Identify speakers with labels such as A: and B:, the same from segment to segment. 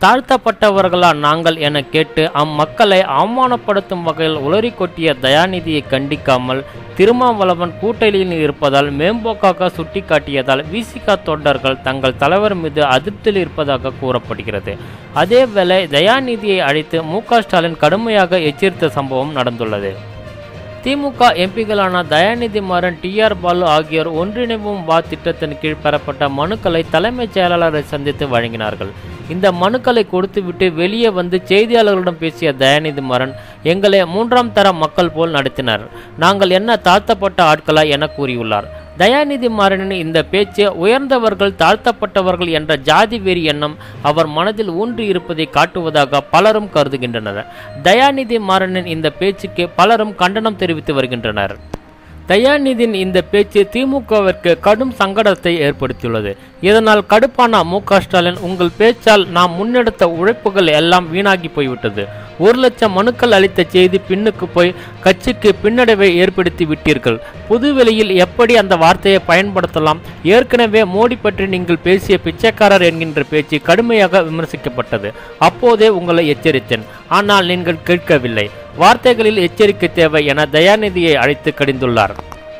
A: தாழ்த்தப்பட்டவர்களா நாங்கள் என கேட்டு அம்மக்களை அவமானப்படுத்தும் வகையில் உளறி கொட்டிய தயாநிதியை கண்டிக்காமல் திருமாவளவன் கூட்டணியில் இருப்பதால் மேம்போக்காக சுட்டிக்காட்டியதால் விசிக தொண்டர்கள் தங்கள் தலைவர் மீது அதிருப்தியில் இருப்பதாக கூறப்படுகிறது அதேவேளை தயாநிதியை அழைத்து மு க ஸ்டாலின் கடுமையாக எச்சரித்த சம்பவம் நடந்துள்ளது திமுக எம்பிகளான தயாநிதி மாறன் டி ஆர் பாலு ஆகியோர் ஒன்றிணைவும் வா திட்டத்தின் கீழ் பெறப்பட்ட மனுக்களை தலைமைச் செயலாளரை சந்தித்து வழங்கினார்கள் இந்த மனுக்களை கொடுத்துவிட்டு வெளியே வந்து செய்தியாளர்களிடம் பேசிய தயாநிதி மாறன் எங்களை மூன்றாம் தர மக்கள் போல் நடத்தினர் நாங்கள் என்ன தாழ்த்தப்பட்ட ஆட்களா என கூறியுள்ளார் தயாநிதி மாறனின் இந்த பேச்சு உயர்ந்தவர்கள் தாழ்த்தப்பட்டவர்கள் என்ற ஜாதி வெறி எண்ணம் அவர் மனதில் ஊன்றி இருப்பதை காட்டுவதாக பலரும் கருதுகின்றனர் தயாநிதி மாறனின் இந்த பேச்சுக்கு பலரும் கண்டனம் தெரிவித்து வருகின்றனர் தயாநிதியின் இந்த பேச்சு திமுகவிற்கு கடும் சங்கடத்தை ஏற்படுத்தியுள்ளது இதனால் கடுப்பான மு க ஸ்டாலின் உங்கள் பேச்சால் நாம் முன்னெடுத்த உழைப்புகள் எல்லாம் வீணாகி போய்விட்டது ஒரு லட்சம் மனுக்கள் அளித்த செய்தி பின்னுக்கு போய் கட்சிக்கு பின்னடைவை ஏற்படுத்தி விட்டீர்கள் புதுவெளியில் எப்படி அந்த வார்த்தையை பயன்படுத்தலாம் ஏற்கனவே மோடி பற்றி நீங்கள் பேசிய பிச்சைக்காரர் என்கின்ற பேச்சு கடுமையாக விமர்சிக்கப்பட்டது அப்போதே உங்களை எச்சரித்தேன் ஆனால் நீங்கள் கேட்கவில்லை வார்த்தைகளில் எச்சரிக்கை தேவை என தயாநிதியை அழைத்து கடிந்துள்ளார்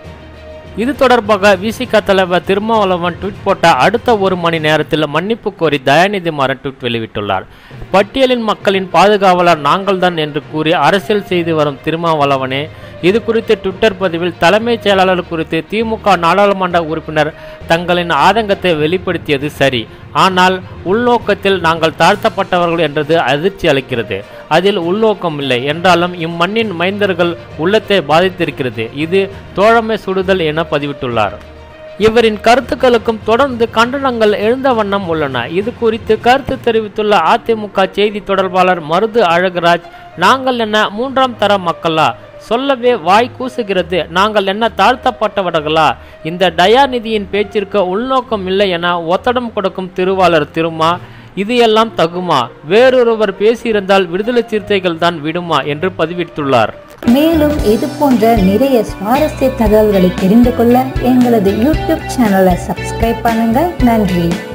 A: இது தொடர்பாக விசிக தலைவர் திருமாவளவன் ட்வீட் போட்ட அடுத்த ஒரு மணி நேரத்தில் மன்னிப்பு கோரி தயாநிதி மாறன் ட்வீட் வெளியிட்டுள்ளார் பட்டியலின் மக்களின் பாதுகாவலர் நாங்கள்தான் என்று கூறி அரசியல் செய்து வரும் திருமாவளவனே இது குறித்து ட்விட்டர் பதிவில் தலைமைச் செயலாளர் குறித்து திமுக நாடாளுமன்ற உறுப்பினர் தங்களின் ஆதங்கத்தை வெளிப்படுத்தியது சரி ஆனால் உள்நோக்கத்தில் நாங்கள் தாழ்த்தப்பட்டவர்கள் என்றது அதிர்ச்சி அளிக்கிறது அதில் உள்நோக்கம் இல்லை என்றாலும் இம்மண்ணின் மைந்தர்கள் உள்ளத்தை பாதித்திருக்கிறது இது தோழமை சுடுதல் என பதிவிட்டுள்ளார் இவரின் கருத்துக்களுக்கும் தொடர்ந்து கண்டனங்கள் எழுந்த வண்ணம் உள்ளன இது குறித்து கருத்து தெரிவித்துள்ள அதிமுக செய்தி தொடர்பாளர் மருது அழகுராஜ் நாங்கள் என்ன மூன்றாம் தர மக்களா சொல்லவே வாய் கூசுகிறது நாங்கள் என்ன தாழ்த்தப்பட்டவர்களா இந்த தயாநிதியின் பேச்சிற்கு உள்நோக்கம் இல்லை என ஒத்தடம் கொடுக்கும் திருவாளர் திருமா இது எல்லாம் தகுமா வேறொருவர் பேசியிருந்தால் விடுதலை சிறுத்தைகள் தான் விடுமா என்று பதிவிட்டுள்ளார்
B: மேலும் இது போன்ற நிறைய சுவாரஸ்ய தகவல்களை தெரிந்து கொள்ள எங்களது யூடியூப் சேனலை சப்ஸ்கிரைப் பண்ணுங்க நன்றி